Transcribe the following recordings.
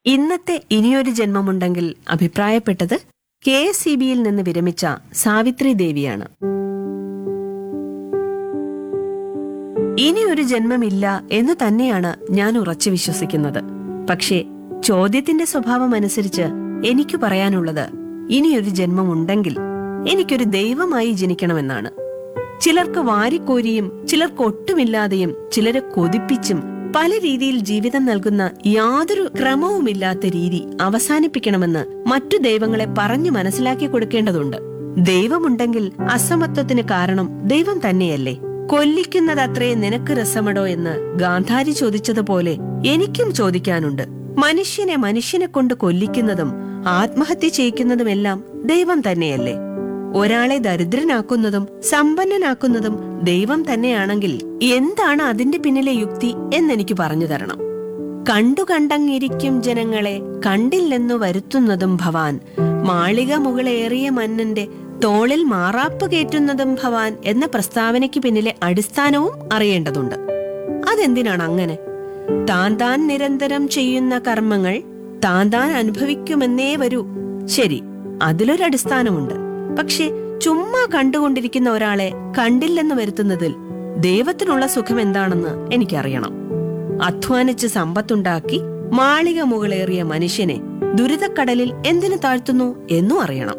ഇന്നത്തെ ഇനിയൊരു ജന്മമുണ്ടെങ്കിൽ അഭിപ്രായപ്പെട്ടത് കെ എസ് സി ബിയിൽ നിന്ന് വിരമിച്ച സാവിത്രി ദേവിയാണ് ഇനിയൊരു ജന്മമില്ല എന്ന് തന്നെയാണ് ഞാൻ ഉറച്ചു വിശ്വസിക്കുന്നത് പക്ഷേ ചോദ്യത്തിന്റെ സ്വഭാവം അനുസരിച്ച് എനിക്ക് പറയാനുള്ളത് ഇനിയൊരു ജന്മമുണ്ടെങ്കിൽ എനിക്കൊരു ദൈവമായി ജനിക്കണമെന്നാണ് ചിലർക്ക് വാരിക്കോരിയും ചിലർക്ക് ഒട്ടുമില്ലാതെയും ചിലരെ കൊതിപ്പിച്ചും പല രീതിയിൽ ജീവിതം നൽകുന്ന യാതൊരു ക്രമവുമില്ലാത്ത രീതി അവസാനിപ്പിക്കണമെന്ന് മറ്റു ദൈവങ്ങളെ പറഞ്ഞു മനസ്സിലാക്കി കൊടുക്കേണ്ടതുണ്ട് ദൈവമുണ്ടെങ്കിൽ അസമത്വത്തിന് കാരണം ദൈവം തന്നെയല്ലേ കൊല്ലിക്കുന്നതത്രേ നിനക്ക് രസമടോ എന്ന് ഗാന്ധാരി ചോദിച്ചതുപോലെ എനിക്കും ചോദിക്കാനുണ്ട് മനുഷ്യനെ മനുഷ്യനെ കൊണ്ട് കൊല്ലിക്കുന്നതും ആത്മഹത്യ ചെയ്യിക്കുന്നതുമെല്ലാം ദൈവം തന്നെയല്ലേ ഒരാളെ ദരിദ്രനാക്കുന്നതും സമ്പന്നനാക്കുന്നതും ദൈവം തന്നെയാണെങ്കിൽ എന്താണ് അതിന്റെ പിന്നിലെ യുക്തി എന്നെനിക്ക് പറഞ്ഞു തരണം കണ്ടു കണ്ടങ്ങിരിക്കും ജനങ്ങളെ കണ്ടില്ലെന്നു വരുത്തുന്നതും ഭവാൻ മാളിക മുകളേറിയ മന്നന്റെ തോളിൽ മാറാപ്പ് കയറ്റുന്നതും ഭവാൻ എന്ന പ്രസ്താവനയ്ക്ക് പിന്നിലെ അടിസ്ഥാനവും അറിയേണ്ടതുണ്ട് അതെന്തിനാണ് അങ്ങനെ താൻ താൻ നിരന്തരം ചെയ്യുന്ന കർമ്മങ്ങൾ താൻ താൻ അനുഭവിക്കുമെന്നേ വരൂ ശരി അതിലൊരു അടിസ്ഥാനമുണ്ട് പക്ഷെ ചുമ്മാ കണ്ടുകൊണ്ടിരിക്കുന്ന ഒരാളെ കണ്ടില്ലെന്ന് വരുത്തുന്നതിൽ ദൈവത്തിനുള്ള സുഖം എന്താണെന്ന് എനിക്കറിയണം അധ്വാനിച്ച് സമ്പത്തുണ്ടാക്കി മാളിക മുകളേറിയ മനുഷ്യനെ ദുരിതക്കടലിൽ എന്തിനു താഴ്ത്തുന്നു എന്നും അറിയണം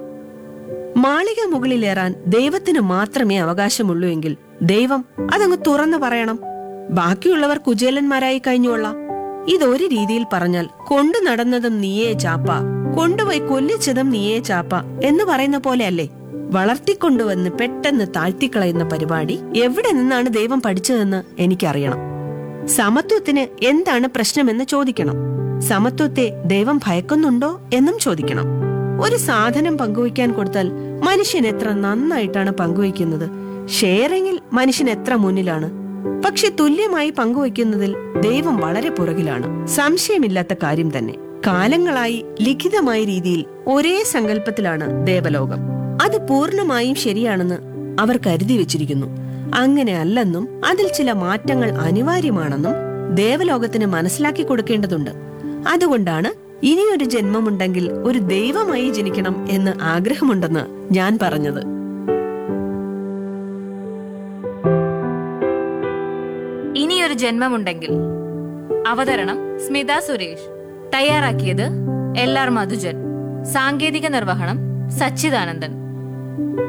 മാളിക മുകളിലേറാൻ ദൈവത്തിന് മാത്രമേ അവകാശമുള്ളൂ എങ്കിൽ ദൈവം അതങ്ങ് തുറന്നു പറയണം ബാക്കിയുള്ളവർ കുചേലന്മാരായി കഴിഞ്ഞുകൊള്ളാം ഇതൊരു രീതിയിൽ പറഞ്ഞാൽ കൊണ്ടു നടന്നതും നീയേ ചാപ്പ കൊണ്ടുപോയി കൊല്ലിച്ചതും നീയേ ചാപ്പ എന്ന് പറയുന്ന പോലെയല്ലേ വളർത്തിക്കൊണ്ടുവന്ന് പെട്ടെന്ന് താഴ്ത്തിക്കളയുന്ന പരിപാടി എവിടെ നിന്നാണ് ദൈവം പഠിച്ചതെന്ന് എനിക്കറിയണം സമത്വത്തിന് എന്താണ് പ്രശ്നമെന്ന് ചോദിക്കണം സമത്വത്തെ ദൈവം ഭയക്കുന്നുണ്ടോ എന്നും ചോദിക്കണം ഒരു സാധനം പങ്കുവയ്ക്കാൻ കൊടുത്താൽ മനുഷ്യൻ എത്ര നന്നായിട്ടാണ് പങ്കുവയ്ക്കുന്നത് ഷെയറിങ്ങിൽ മനുഷ്യൻ എത്ര മുന്നിലാണ് പക്ഷെ തുല്യമായി പങ്കുവയ്ക്കുന്നതിൽ ദൈവം വളരെ പുറകിലാണ് സംശയമില്ലാത്ത കാര്യം തന്നെ കാലങ്ങളായി ലിഖിതമായ രീതിയിൽ ഒരേ സങ്കല്പത്തിലാണ് ദേവലോകം അത് പൂർണ്ണമായും ശരിയാണെന്ന് അവർ കരുതി വെച്ചിരിക്കുന്നു അങ്ങനെ അല്ലെന്നും അതിൽ ചില മാറ്റങ്ങൾ അനിവാര്യമാണെന്നും ദേവലോകത്തിന് മനസ്സിലാക്കി കൊടുക്കേണ്ടതുണ്ട് അതുകൊണ്ടാണ് ഇനിയൊരു ജന്മമുണ്ടെങ്കിൽ ഒരു ദൈവമായി ജനിക്കണം എന്ന് ആഗ്രഹമുണ്ടെന്ന് ഞാൻ പറഞ്ഞത് ഇനിയൊരു ജന്മമുണ്ടെങ്കിൽ അവതരണം സ്മിത സുരേഷ് തയ്യാറാക്കിയത് എൽ ആർ മധുജൻ സാങ്കേതിക നിർവഹണം സച്ചിദാനന്ദൻ